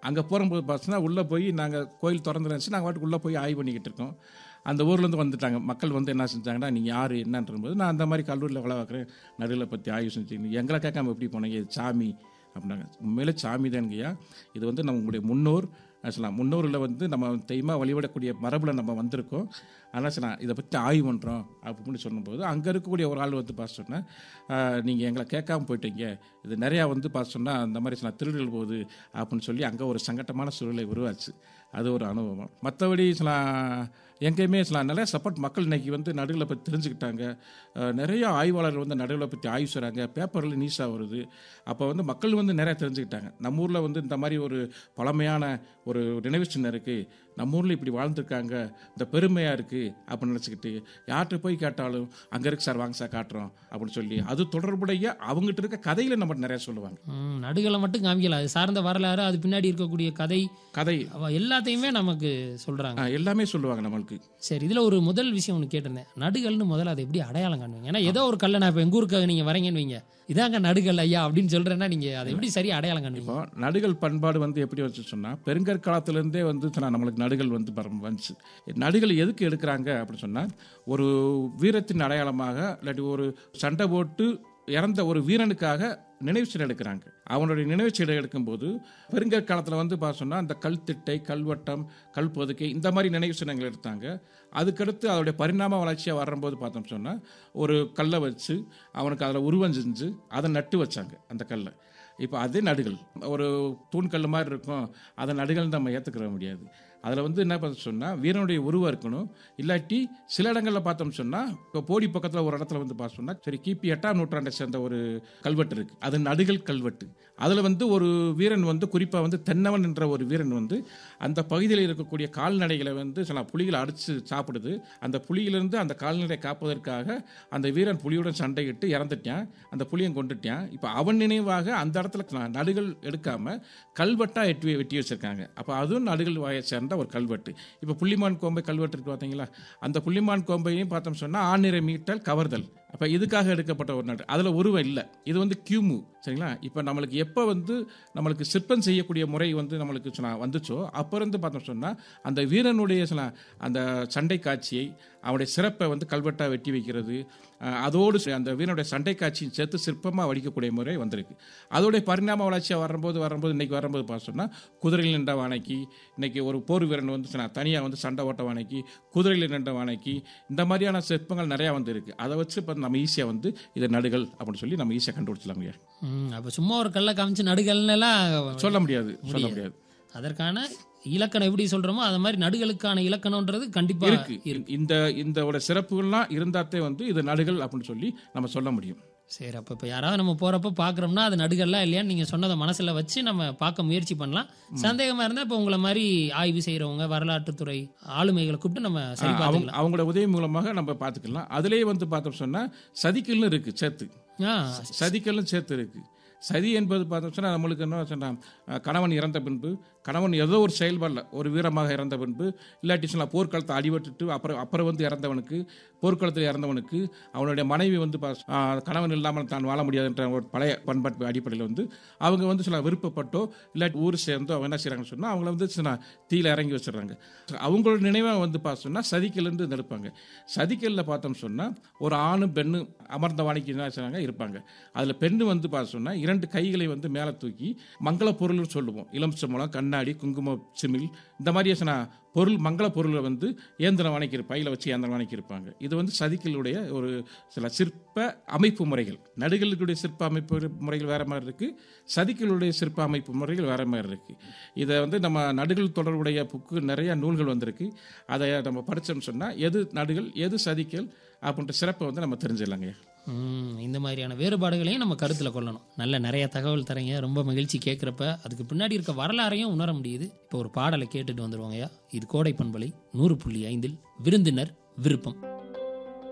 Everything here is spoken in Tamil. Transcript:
அங்கே போகும்போது பார்த்தோன்னா உள்ளே போய் நாங்கள் கோயில் திறந்துருந்துச்சு நாங்கள் வாட்டுக்கு உள்ளே போய் ஆய்வு பண்ணிக்கிட்டு இருக்கோம் அந்த ஊர்லேருந்து வந்துட்டாங்க மக்கள் வந்து என்ன செஞ்சாங்கன்னா நீங்கள் யார் என்னன்றபோது நான் அந்த மாதிரி கல்லூரியில் வேலை பார்க்குறேன் நடுவில் பற்றி ஆய்வு செஞ்சு எங்களை கேட்காம எப்படி போனீங்க இது சாமி அப்படின்னாங்க உண்மையிலே சாமி தானுங்கய்யா இது வந்து நம்மளுடைய முன்னோர் சொல்லலாம் முன்னோரில் வந்து நம்ம தெய்வமாக வழிபடக்கூடிய மரபில் நம்ம வந்திருக்கோம் ஆனால் சரி நான் இதை பற்றி ஆய்வு பண்ணுறோம் அப்படின்னு சொன்னபோது அங்கே இருக்கக்கூடிய ஒரு ஆள் வந்து பார்த்து சொன்னேன் நீங்கள் எங்களை கேட்காம போயிட்டீங்க இது நிறையா வந்து பார்த்து சொன்னால் அந்த மாதிரி சில திருடல் போகுது அப்படின்னு சொல்லி அங்கே ஒரு சங்கட்டமான சூழ்நிலை உருவாச்சு அது ஒரு அனுபவம் மற்றபடி சில எங்கேயுமே சில நிறைய சப்போர்ட் மக்கள் இன்னைக்கு வந்து நடுகளை பற்றி தெரிஞ்சுக்கிட்டாங்க அஹ், நிறைய ஆய்வாளர்கள் வந்து நடுகளை பற்றி ஆய்வு செய்கிறாங்க பேப்பரில் நியூஸாக வருது அப்போ வந்து மக்கள் வந்து நிறைய தெரிஞ்சுக்கிட்டாங்க நம்ம ஊரில் வந்து இந்த மாதிரி ஒரு பழமையான ஒரு நினைவு சின்னம் இருக்குது நம்ம ஊரில் இப்படி வாழ்ந்துருக்காங்க இந்த பெருமையாக இருக்குது அப்படின்னு நினச்சிக்கிட்டு யார்கிட்ட போய் கேட்டாலும் அங்கே இருக்கு சார் வாங்க சார் காட்டுறோம் அப்படின்னு சொல்லி அது தொடர்புடைய அவங்ககிட்ட இருக்க கதையில நம்ம நிறைய சொல்லுவாங்க ம், நடுகளை மட்டும் காமிக்கல அது சார்ந்த வரலாறு அது பின்னாடி இருக்கக்கூடிய கதை கதை அவ எல்லாத்தையுமே நமக்கு சொல்றாங்க ஆ, எல்லாமே சொல்லுவாங்க நம்மளுக்கு சரி இதுல ஒரு முதல் விஷயம் ஒன்று கேட்டிருந்தேன் நடுகள்னு முதல்ல அதை எப்படி அடையாளம் காணுவீங்க ஏன்னா ஏதோ ஒரு கல்லை நான் இப்போ எங்க ஊருக்கு நீங்க வரீங்கன்னு வைங்க இதாங்க நடுகள் ஐயா அப்படின்னு சொல்றேன்னா நீங்க அதை எப்படி சரியா அடையாளம் காணுவீங்க இப்போ நடுகள் பண்பாடு வந்து எப்படி வச்சு சொன்னால் பெருங்கற்காலத்திலேருந்தே வந்து சொன்னா நம்மளுக்கு நடுகள் வந்து பரம் வந்துச்சு நடுகள் எதுக்கு எடுக்கிறாங்க அப்படின்னு சொன்னால் ஒரு வீரத்தின் அடையாளமாக இல்லாட்டி ஒரு சண்டை போட்டு இறந்த ஒரு வீரனுக்காக நினைவு சிலை எடுக்கிறாங்க அவனுடைய நினைவு சிலை எடுக்கும்போது பெருங்கற்காலத்தில் வந்து பார்த்து சொன்னால் அந்த கல் திட்டை கல்வட்டம் கல் பொதுக்கை இந்த மாதிரி நினைவு சின்னங்கள் எடுத்தாங்க அதுக்கடுத்து அதோடைய பரிணாம வளர்ச்சியாக வரும்போது பார்த்தோம் சொன்னால் ஒரு கல்லை வச்சு அவனுக்கு அதில் உருவம் செஞ்சு அதை நட்டு வச்சாங்க அந்த கல்லை இப்போ அதே நடுகள் ஒரு தூண்கல் மாதிரி இருக்கும் அதை நடுகள் நம்ம ஏற்றுக்கிற முடியாது அதில் வந்து என்ன பார்த்து சொன்னால் வீரனுடைய உருவம் இருக்கணும் இல்லாட்டி சில இடங்களில் பார்த்தோம் சொன்னால் இப்போ போடி பக்கத்தில் ஒரு இடத்துல வந்து பார்த்து சொன்னால் சரி கிபி எட்டாம் நூற்றாண்டை சேர்ந்த ஒரு கல்வெட்டு இருக்குது அது நடுகள் கல்வெட்டு அதில் வந்து ஒரு வீரன் வந்து குறிப்பாக வந்து தென்னவன் என்ற ஒரு வீரன் வந்து அந்த பகுதியில் இருக்கக்கூடிய கால்நடைகளை வந்து சில புலிகளை அடித்து சாப்பிடுது அந்த புலியிலிருந்து அந்த கால்நடை காப்பதற்காக அந்த வீரன் புலியுடன் சண்டையிட்டு இறந்துட்டான் அந்த புலியை கொண்டுட்டான் இப்போ அவன் நினைவாக அந்த இடத்துல ந- நடுகள் எடுக்காம கல்வெட்டா எட்டி வெட்டி வச்சிருக்காங்க அப்போ அதுவும் நடுகள் வாயை சேர்ந்த ஒரு கல்வெட்டு இப்போ புள்ளிமான் கோம்பை கல்வெட்டு இருக்கு பார்த்தீங்களா அந்த புள்ளிமான் கோம்பையும் பார்த்தோம் சொன்னால் ஆநிறை மீட்டல் கவர்தல் அப்போ இதுக்காக எடுக்கப்பட்ட ஒரு நாடு அதில் உருவம் இல்லை இது வந்து கியூமு சரிங்களா இப்போ நம்மளுக்கு எப்போ வந்து நம்மளுக்கு சிற்பம் செய்யக்கூடிய முறை வந்து நம்மளுக்கு சொன்னா வந்துச்சோ அப்போ இருந்து பார்த்தோம் சொன்னால் அந்த வீரனுடைய சில அந்த சண்டை காட்சியை அவனுடைய சிறப்பை வந்து கல்வெட்டாக வெட்டி வைக்கிறது அஹ், அதோடு சே- அந்த வீரனுடைய சண்டை காட்சியும் சேர்த்து சிற்பமாக வடிக்கக்கூடிய முறை வந்திருக்கு அதோடைய பரிணாம வளர்ச்சியாக வரும்போது வரும்போது இன்னைக்கு வரும்போது பார்த்து சொன்னால் குதிரையில் நின்ற வானைக்கு இன்னைக்கு ஒரு போர் வீரன் வந்து தனியாக வந்து சண்டை ஓட்ட வானைக்கு குதிரையில் நின்ற வானைக்கு இந்த மாதிரியான சிற்பங்கள் நிறையா வந்து இருக்கு அதை வச்சு இப்போ நம்ம ஈஸியாக வந்து இது நடுகள் அப்படின்னு சொல்லி நம்ம ஈஸியாக கண்டுபிடிச்சலாம் ஐயா ம், அப்ப சும்மா ஒரு கல்லை காமிச்சு நடுகள்னு எல்லாம் சொல்ல முடியாது சொல்ல முடியாது அதற்கான இலக்கணம் எப்படி சொல்றோமோ அது மாதிரி நடுகளுக்கான இலக்கணம்ன்றது கண்டிப்பா இருக்கு இந்த இந்த சிறப்புகள்லாம் இருந்தாத்தே வந்து இது நடுகள் அப்படின்னு சொல்லி நம்ம சொல்ல முடியும் சரி அப்ப இப்ப யாராவது நம்ம போறப்ப பாக்குறோம்னா அது நடுகள்லாம் இல்லையான்னு நீங்க சொன்னதை மனசுல வச்சு நம்ம பார்க்க முயற்சி பண்ணலாம் சந்தேகமா இருந்தா இப்ப உங்களை மாதிரி ஆய்வு செய்யறவங்க வரலாற்றுத்துறை ஆளுமைகளை கூப்பிட்டு நம்ம சரி அவங்க பார்த்துக்கலாம் அவங்களோட உதவி மூலமாக நம்ம பார்த்துக்கலாம் அதுலேயே வந்து பார்த்தோம் சொன்னா சதிக்கல்னு இருக்கு சேர்த்து ஆ, சதிக்கல்லும் சேர்த்து இருக்கு சதி என்பது பார்த்தோம் சொன்னா நம்மளுக்கு என்ன சொன்னா அஹ், கணவன் இறந்த பின்பு கணவன் ஏதோ ஒரு செயல்பாடில் ஒரு வீரமாக இறந்த பின்பு இல்லாட்டி சொன்னா போர்க்களத்தை அடிபட்டுட்டு அப்புறம் அப்புறம் வந்து இறந்தவனுக்கு போர்க்களத்தில் இறந்தவனுக்கு அவனுடைய மனைவி வந்து பா- ஆஹ், கணவன் இல்லாமல் தான் வாழ முடியாதுன்ற ஒரு பழைய பண்பாட்டு அடிப்படையில் வந்து அவங்க வந்து சில விருப்பப்பட்டோ இல்லாட்டி ஊர் சேர்ந்தோ அவங்க என்ன செய்கிறாங்கன்னு சொன்னால் அவங்கள வந்து சின்ன தீயில இறங்கி வச்சிடுறாங்க அவங்களோட நினைவாக வந்து பார்த்து சொன்னால் சதிக்கல்லேருந்து எடுப்பாங்க சதிக்கல்ல பார்த்தோம் சொன்னால் ஒரு ஆணும் பெண்ணும் அமர்ந்த வாணிக்கு என்ன செய்றாங்க இருப்பாங்க அதில் பெண்ணு வந்து பார்த்து சொன்னால் இரண்டு கைகளை வந்து மேலே தூக்கி மங்கள பொருள்னு சொல்லுவோம் இளம்சம்பளம் கண்ணாடி குங்குமம் சிமிழ் இந்த மாதிரி சில பொருள் மங்கள பொருளை வந்து இயந்திரம் வாணிக்கு பையில வச்சு இயந்திரம் வாணிக்கு இருப்பாங்க இது வந்து சதிக்கலுடைய ஒரு சில சிற்ப அமைப்பு முறைகள் நடுகளுடைய சிற்ப அமைப்பு முறைகள் வேற மாதிரி இருக்கு சதிக்கலுடைய சிற்ப அமைப்பு முறைகள் வேற மாதிரி இருக்கு இதை வந்து நம்ம நடுகள் தொடர்புடைய புக்கு நிறைய நூல்கள் வந்திருக்கு அதை நம்ம படிச்சோம்னு சொன்னா எது நடுகள் எது சதிக்கல் அப்படின்ற சிறப்பை வந்து நம்ம தெரிஞ்சிடலாங்க ம், இந்த மாதிரியான வேறுபாடுகளையும் நம்ம கருத்துல கொள்ளணும் நல்ல நிறைய தகவல் தரீங்க ரொம்ப மகிழ்ச்சி கேட்குறப்ப அதுக்கு பின்னாடி இருக்க வரலாறையும் உணர முடியுது இப்போ ஒரு பாடலை கேட்டுட்டு வந்துருவாங்கய்யா இது கோடை பண்பலை நூறு புள்ளி ஐந்தில் விருந்தினர் விருப்பம்